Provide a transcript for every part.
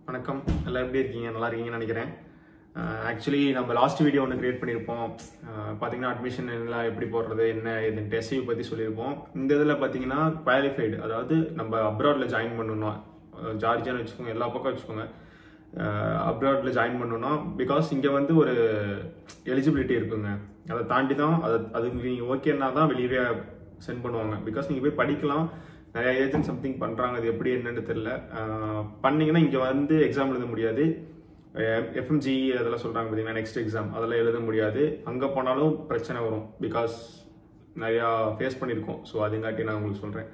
வணக்கம் எல்லாம் எப்படி இருக்கீங்க நல்லா இருக்கீங்கன்னு நினைக்கிறேன் ஆக்சுவலி நம்ம லாஸ்ட் வீடியோ ஒன்று கிரியேட் பண்ணியிருப்போம் அஹ் பார்த்தீங்கன்னா அட்மிஷன் எல்லாம் எப்படி போடுறது என்ன இதுன்ட்டு எஸ்ஐ பற்றி சொல்லியிருப்போம் இந்த இதில் பார்த்தீங்கன்னா குவாலிஃபைடு அதாவது நம்ம அப்ராடில் ஜாயின் பண்ணணும் அஹ் ஜார்ஜியான்னு வச்சுக்கோங்க எல்லா பக்கம் வச்சுக்கோங்க அப்ராடில் ஜாயின் பண்ணணும்னா பிகாஸ் இங்கே வந்து ஒரு எலிஜிபிலிட்டி இருக்குங்க அதை தாண்டி தான் அதை அது நீங்கள் ஓகேன்னா தான் வெளியவே சென்ட் பண்ணுவாங்க பிகாஸ் நீங்கள் போய் படிக்கலாம் நிறைய ஏஜென்ட் சம்திங் பண்ணுறாங்க அது எப்படி என்னன்னு தெரியல அஹ் பண்ணீங்கன்னா இங்கே வந்து எக்ஸாம் எழுத முடியாது எஃப்எம்ஜி அதெல்லாம் சொல்கிறாங்க பார்த்தீங்கன்னா நெக்ஸ்ட் எக்ஸாம் அதெல்லாம் எழுத முடியாது அங்கே போனாலும் பிரச்சனை வரும் பிகாஸ் நிறையா ஃபேஸ் பண்ணியிருக்கோம் ஸோ அதுங்காட்டி நான் உங்களுக்கு சொல்கிறேன்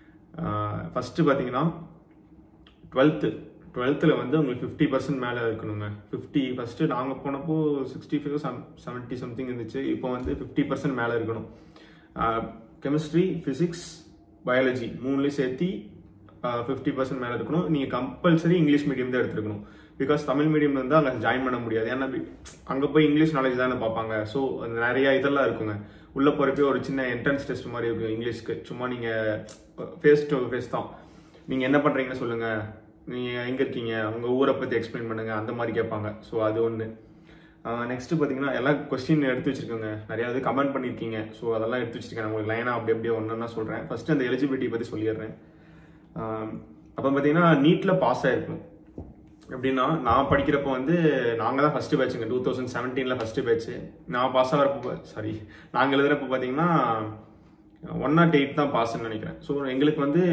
ஃபஸ்ட்டு பார்த்தீங்கன்னா டுவெல்த்து டுவெல்த்தில் வந்து உங்களுக்கு ஃபிஃப்டி பர்சன்ட் மேலே இருக்கணுங்க ஃபிஃப்டி ஃபஸ்ட்டு நாங்கள் போனப்போ sixty five some seventy something இருந்துச்சு இப்போ வந்து ஃபிஃப்டி பர்சன்ட் மேலே இருக்கணும் கெமிஸ்ட்ரி ஃபிசிக்ஸ் பயாலஜி மூணுலேயும் சேர்த்து ஃபிஃப்டி பர்சன்ட் மேலே இருக்கணும் நீங்கள் கம்பல்சரி இங்கிலீஷ் மீடியம் தான் எடுத்துருக்கணும் பிகாஸ் தமிழ் மீடியம் வந்து அங்கே ஜாயின் பண்ண முடியாது ஏன்னா அங்கே போய் இங்கிலீஷ் நாலேஜ் தானே பார்ப்பாங்க ஸோ நிறைய இதெல்லாம் இருக்குங்க உள்ளே போகிறப்பே ஒரு சின்ன என்ட்ரன்ஸ் டெஸ்ட் மாதிரி இருக்கும் இங்கிலீஷ்க்கு சும்மா நீங்கள் ஃபேஸ் டு ஃபேஸ் தான் நீங்கள் என்ன பண்ணுறீங்கன்னு சொல்லுங்கள் நீங்கள் எங்கே இருக்கீங்க உங்கள் ஊரை பற்றி எக்ஸ்பிளைன் பண்ணுங்கள் அந்த மாதிரி கேட்பாங்க ஸோ அது ஒன்று நெக்ஸ்ட் பார்த்தீங்கன்னா எல்லாம் கொஸ்டின் எடுத்து வச்சிருக்கோங்க நிறையா இது கமெண்ட் பண்ணியிருக்கீங்க ஸோ அதெல்லாம் எடுத்து வச்சிருக்கேன் நான் உங்களுக்கு லைனாக அப்படி அப்படியே ஒன்றுன்னா சொல்கிறேன் ஃபர்ஸ்ட் அந்த எலிஜிபிலிட்டி பற்றி சொல்லிடுறேன் அப்போ பார்த்தீங்கன்னா நீட்டில் பாஸ் ஆயிருக்கணும் எப்படின்னா நான் படிக்கிறப்போ வந்து நாங்கள் தான் ஃபஸ்ட்டு பேட்சுங்க டூ தௌசண்ட் செவன்டீனில் ஃபஸ்ட்டு பேட்ச்சு நான் பாஸ் ஆகிறப்போ சாரி நாங்கள் எழுதுறப்போ பார்த்தீங்கன்னா ஒன் நாட் எயிட் தான் பாஸ்ன்னு நினைக்கிறேன் ஸோ எங்களுக்கு வந்து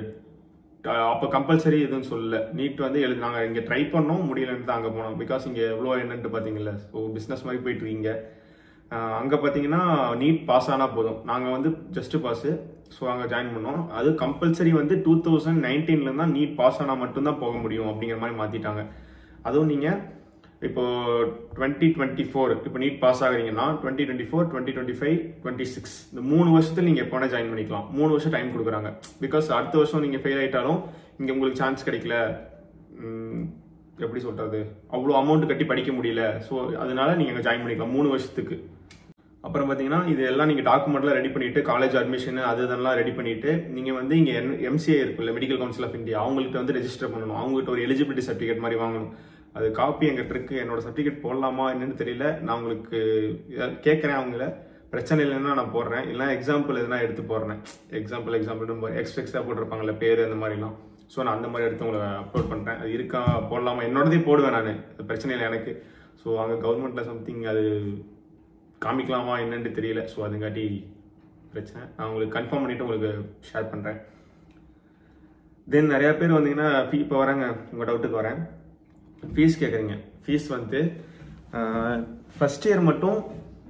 அப்போ கம்பல்சரி எதுவும் சொல்லல நீட் வந்து எழுது நாங்கள் இங்கே ட்ரை பண்ணோம் முடியலன்ட்டு தான் அங்கே போனோம் பிகாஸ் இங்கே எவ்வளோ என்னன்ட்டு பார்த்தீங்கல்ல ஸோ பிஸ்னஸ் மாதிரி போயிட்டு இருக்கீங்க அங்கே பார்த்தீங்கன்னா நீட் பாஸ் ஆனால் போதும் நாங்கள் வந்து ஜஸ்ட் பாஸு ஸோ அங்கே ஜாயின் பண்ணோம் அது கம்பல்சரி வந்து டூ தௌசண்ட் நைன்டீனில் தான் நீட் பாஸ் ஆனால் மட்டும்தான் போக முடியும் அப்படிங்கிற மாதிரி மாற்றிட்டாங்க அதுவும் நீங்கள் இப்போ டுவெண்ட்டி டுவெண்ட்டி ஃபோர் இப்போ நீட் பாஸ் ஆகுறீங்கன்னா twenty twenty four twenty twenty five twenty six இந்த மூணு வருஷத்தில் நீங்கள் எப்போ வேணால் ஜாயின் பண்ணிக்கலாம் மூணு வருஷம் டைம் கொடுக்குறாங்க பிகாஸ் அடுத்த வருஷம் நீங்கள் ஃபெயில் ஆகிட்டாலும் இங்கே உங்களுக்கு சான்ஸ் கிடைக்கல எப்படி சொல்கிறது அவ்வளோ அமௌண்ட் கட்டி படிக்க முடியல ஸோ அதனால நீங்கள் ஜாயின் பண்ணிக்கலாம் மூணு வருஷத்துக்கு அப்புறம் பார்த்தீங்கன்னா இது எல்லாம் நீங்கள் டாக்குமெண்ட்லாம் ரெடி பண்ணிட்டு காலேஜ் அட்மிஷன் அது இதெல்லாம் ரெடி பண்ணிட்டு நீங்கள் வந்து இங்கே எம்சிஏ இருக்குல்ல மெடிக்கல் கவுன்சில் ஆஃப் இந்தியா அவங்கள்ட்ட வந்து ரெஜிஸ்டர் பண்ணணும் அவங்ககிட்ட ஒரு எலிஜிபிலிட்டி சர்டிஃபிகேட் மாதிரி வாங்கணும் அது காப்பி எங்கிட்ட இருக்கு என்னோட சர்டிஃபிகேட் போடலாமா என்னன்னு தெரியல நான் உங்களுக்கு கேட்குறேன் அவங்கள பிரச்சனை இல்லைன்னா நான் போடுறேன் இல்லை எக்ஸாம்பிள் எதுனா எடுத்து போடுறேன் எக்ஸாம்பிள் எக்ஸாம்பிள் எக்ஸ்ட்ரா போட்டிருப்பாங்கல்ல பேர் அந்த மாதிரிலாம் ஸோ நான் அந்த மாதிரி எடுத்து உங்களை அப்லோட் பண்ணுறேன் அது இருக்கா போடலாமா என்னோடதே போடுவேன் நான் பிரச்சனை இல்லை எனக்கு ஸோ அங்கே கவர்மெண்ட்டில் சம்திங் அது காமிக்கலாமா என்னன்னு தெரியல ஸோ அதுங்காட்டி பிரச்சனை நான் உங்களுக்கு கன்ஃபார்ம் பண்ணிவிட்டு உங்களுக்கு ஷேர் பண்ணுறேன் தென் நிறையா பேர் வந்தீங்கன்னா ஃபீ இப்போ வரேங்க உங்கள் டவுட்டுக்கு வரேன் ஃபீஸ் கேட்குறீங்க ஃபீஸ் வந்து ஃபஸ்ட் இயர் மட்டும்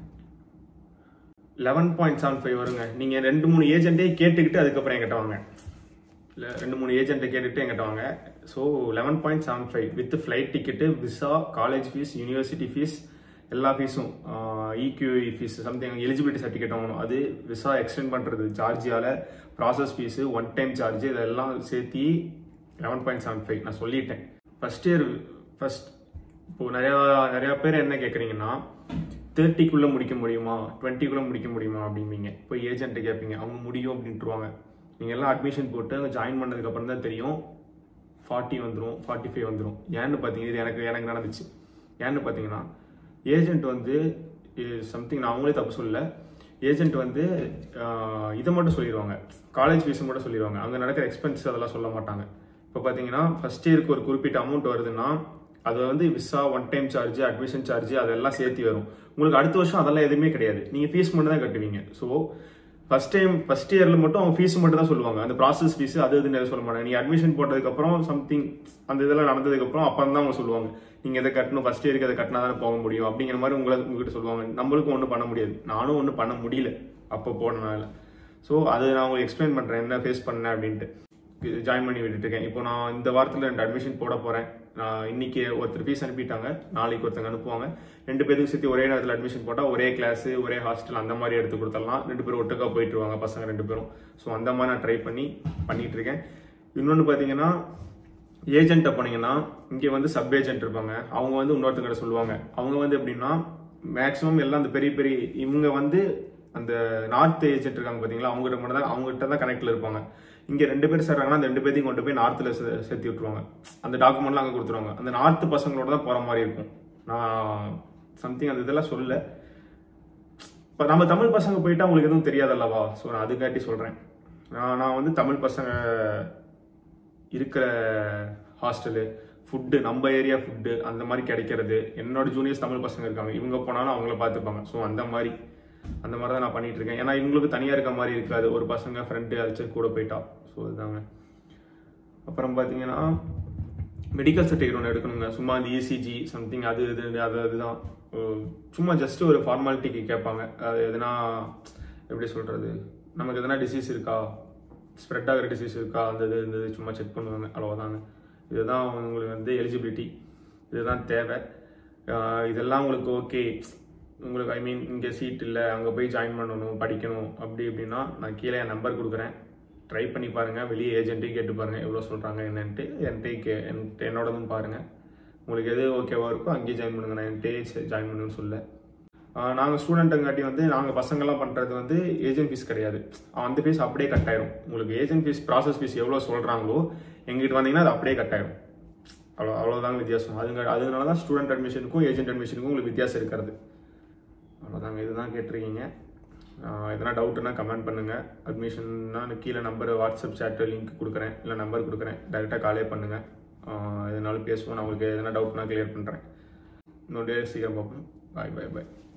லெவன் பாயிண்ட் செவன் ஃபைவ் வருங்க நீங்கள் ரெண்டு மூணு ஏஜென்ட்டே கேட்டுக்கிட்டு அதுக்கப்புறம் என்கிட்ட வாங்க இல்லை ரெண்டு மூணு ஏஜென்ட்டை கேட்டுட்டு என்கிட்ட வாங்க so eleven point seven five with flight ticket visa college fees university fees எல்லா ஃபீஸும் EQE fees something eligibility certificate வாங்கணும் அது விசா எக்ஸ்டெண்ட் பண்ணுறது சார்ஜியால் process fees one time charge இதெல்லாம் சேர்த்தி லெவன் பாயிண்ட் செவன் ஃபைவ் நான் சொல்லிட்டேன் ஃபஸ்ட் இயர் ஃபஸ்ட் இப்போது நிறையா நிறையா பேர் என்ன கேட்குறீங்கன்னா தேர்ட்டிக்குள்ளே முடிக்க முடியுமா டுவெண்ட்டிக்குள்ளே முடிக்க முடியுமா அப்படிம்பீங்க இப்போ ஏஜென்ட்டை கேட்பீங்க அவங்க முடியும் அப்படின்ட்டுருவாங்க நீங்கள் எல்லாம் அட்மிஷன் போட்டு அங்கே ஜாயின் பண்ணதுக்கப்புறம் தான் தெரியும் ஃபார்ட்டி வந்துடும் ஃபார்ட்டி ஃபைவ் வந்துடும் ஏன்னு பார்த்தீங்கன்னா இது எனக்கு எனக்கு நடந்துச்சு ஏன்னு பார்த்தீங்கன்னா ஏஜென்ட் வந்து சம்திங் நான் அவங்களே தப்பு சொல்லல ஏஜென்ட் வந்து இதை மட்டும் சொல்லிடுவாங்க காலேஜ் ஃபீஸ் மட்டும் சொல்லிடுவாங்க அங்கே நடக்கிற எக்ஸ்பென்சஸ் அதெல்லாம் சொல்ல மாட்டாங்க இப்போ பார்த்தீங்கன்னா ஃபர்ஸ்ட் இயருக்கு ஒரு குறிப்பிட்ட அமௌண்ட் வருதுன்னா அது வந்து visa one time charge admission charge அதெல்லாம் சேர்த்து வரும் உங்களுக்கு அடுத்த வருஷம் அதெல்லாம் எதுவுமே கிடையாது நீங்கள் ஃபீஸ் மட்டும் தான் கட்டுவீங்க ஸோ ஃபர்ஸ்ட் டைம் ஃபர்ஸ்ட் இயரில் மட்டும் அவங்க ஃபீஸ் மட்டும் தான் சொல்லுவாங்க அந்த ப்ராசஸ் ஃபீஸ் அது இதுன்னு சொல்ல மாட்டாங்க நீங்கள் அட்மிஷன் போட்டதுக்கப்புறம் சம்திங் அந்த இதெல்லாம் நடந்ததுக்கப்புறம் அப்போ தான் அவங்க சொல்லுவாங்க நீங்கள் எதை கட்டணும் ஃபர்ஸ்ட் இயருக்கு அதை கட்டினா தானே போக முடியும் அப்படிங்கிற மாதிரி உங்களை உங்ககிட்ட சொல்லுவாங்க நம்மளுக்கும் ஒன்றும் பண்ண முடியாது நானும் ஒன்றும் பண்ண முடியல அப்போ போனனால ஸோ அது நான் உங்களுக்கு எக்ஸ்பிளைன் பண்ணுறேன் என்ன ஃபேஸ் பண்ணேன் அப்படின்ட்டு ஜாயின் பண்ணி விட்டுருக்கேன் இப்போ நான் இந்த வாரத்தில் ரெண்டு அட்மிஷன் போட போகிறேன் நான் இன்னைக்கு ஒருத்தர் ஃபீஸ் அனுப்பிட்டாங்க நாளைக்கு ஒருத்தங்க அனுப்புவாங்க ரெண்டு பேருக்கு சேர்த்து ஒரே நேரத்தில் அட்மிஷன் போட்டால் ஒரே கிளாஸ் ஒரே ஹாஸ்டல் அந்த மாதிரி எடுத்து கொடுத்துடலாம் ரெண்டு பேரும் ஒட்டுக்கா போயிட்டுருவாங்க பசங்க ரெண்டு பேரும் ஸோ அந்த மாதிரி நான் ட்ரை பண்ணி பண்ணிட்டு இருக்கேன் இன்னொன்று பார்த்தீங்கன்னா ஏஜென்ட்டை போனீங்கன்னா இங்கே வந்து சப் ஏஜென்ட் இருப்பாங்க அவங்க வந்து இன்னொருத்தங்கிட்ட சொல்லுவாங்க அவங்க வந்து எப்படின்னா மேக்ஸிமம் எல்லாம் அந்த பெரிய பெரிய இவங்க வந்து அந்த நார்த் ஏஜென்ட் இருக்காங்க பார்த்தீங்களா அவங்ககிட்ட மட்டும் தான் அவங்ககிட்ட தான் கனெக்டில் இருப்பாங்க இங்கே ரெண்டு பேர் சேர்றாங்கன்னா அந்த ரெண்டு பேர்த்தையும் கொண்டு போய் நார்த்தில் சேர்த்து விட்டுருவாங்க அந்த டாக்குமெண்ட்லாம் அங்கே கொடுத்துருவாங்க அந்த நார்த்து பசங்களோட தான் போகிற மாதிரி இருக்கும் நான் சம்திங் அந்த இதெல்லாம் சொல்லல இப்போ நம்ம தமிழ் பசங்க போயிட்டா உங்களுக்கு எதுவும் தெரியாதல்லவா ஸோ நான் அதுக்காட்டி சொல்கிறேன் நான் நான் வந்து தமிழ் பசங்க இருக்கிற ஹாஸ்டலு ஃபுட்டு நம்ம ஏரியா ஃபுட்டு அந்த மாதிரி கிடைக்கிறது என்னோட ஜூனியர்ஸ் தமிழ் பசங்க இருக்காங்க இவங்க போனாலும் அவங்கள பார்த்துப்பாங்க ஸோ அந்த மாதிரி அந்த மாதிரி தான் நான் பண்ணிட்டு இருக்கேன் ஏன்னா இவங்களுக்கு தனியாக இருக்க மாதிரி இருக்காது ஒரு பசங்க ஃப்ரெண்டு அழைச்சி கூட போயிட்டா ஸோ இதுதாங்க அப்புறம் பார்த்தீங்கன்னா மெடிக்கல் சர்டிஃபிகேட் ஒன்று எடுக்கணுங்க சும்மா அந்த இசிஜி சம்திங் அது இது அது அதுதான் அஹ் சும்மா ஜஸ்ட் ஒரு ஃபார்மாலிட்டிக்கு கேட்பாங்க அது எதுனா எப்படி சொல்கிறது நமக்கு எதனா டிசீஸ் இருக்கா ஸ்ப்ரெட் ஆகிற டிசீஸ் இருக்கா அந்த இது இந்த இது சும்மா செக் பண்ணுவாங்க அவ்வளோதாங்க இதுதான் உங்களுக்கு வந்து எலிஜிபிலிட்டி இதுதான் தேவை அஹ் இதெல்லாம் உங்களுக்கு ஓகே உங்களுக்கு ஐ மீன் இங்கே சீட் இல்லை அங்கே போய் ஜாயின் பண்ணணும் படிக்கணும் அப்படி இப்படின்னா நான் கீழே என் நம்பர் கொடுக்குறேன் ட்ரை பண்ணி பாருங்கள் வெளியே ஏஜென்ட்டையும் கேட்டு பாருங்கள் எவ்வளோ சொல்கிறாங்க என்னன்ட்டு என்கிட்ட கே என்கிட்ட என்னோடதும் பாருங்கள் உங்களுக்கு எது ஓகேவா இருக்கோ அங்கேயே ஜாயின் பண்ணுங்க நான் என்கிட்டயே ஜாயின் பண்ணுன்னு சொல்ல நாங்கள் ஸ்டூடெண்ட்டுங்காட்டி வந்து நாங்கள் பசங்கள்லாம் பண்ணுறது வந்து ஏஜென்ட் ஃபீஸ் கிடையாது அந்த ஃபீஸ் அப்படியே கட் ஆயிரும் உங்களுக்கு ஏஜென்ட் ஃபீஸ் ப்ராசஸ் ஃபீஸ் எவ்வளோ சொல்கிறாங்களோ எங்கிட்ட வந்தீங்கன்னா அது அப்படியே கட் ஆயிரும் அவ்வளோ அவ்வளோதாங்க வித்தியாசம் அதுங்க அதனால தான் ஸ்டூடெண்ட் அட்மிஷனுக்கும் ஏஜென்ட் அட்மிஷனுக்கும் உங்களுக்கு வித்தியாசம் இருக்கிறது அவ்வளோதாங்க இதுதான் கேட்டிருக்கீங்க ஆஹ் எதனா டவுட்னா கமெண்ட் பண்ணுங்கள் அட்மிஷன்னா கீழே நம்பர் வாட்ஸ்அப் சேட்டு லிங்க் கொடுக்குறேன் இல்லை நம்பர் கொடுக்குறேன் டேரெக்டாக காலே பண்ணுங்கள் எதனாலும் பேசுவோம் நான் உங்களுக்கு எதனா டவுட்னா கிளியர் பண்ணுறேன் இன்னொரு சீக்கிரம் பார்ப்போம் பாய் பாய் பாய்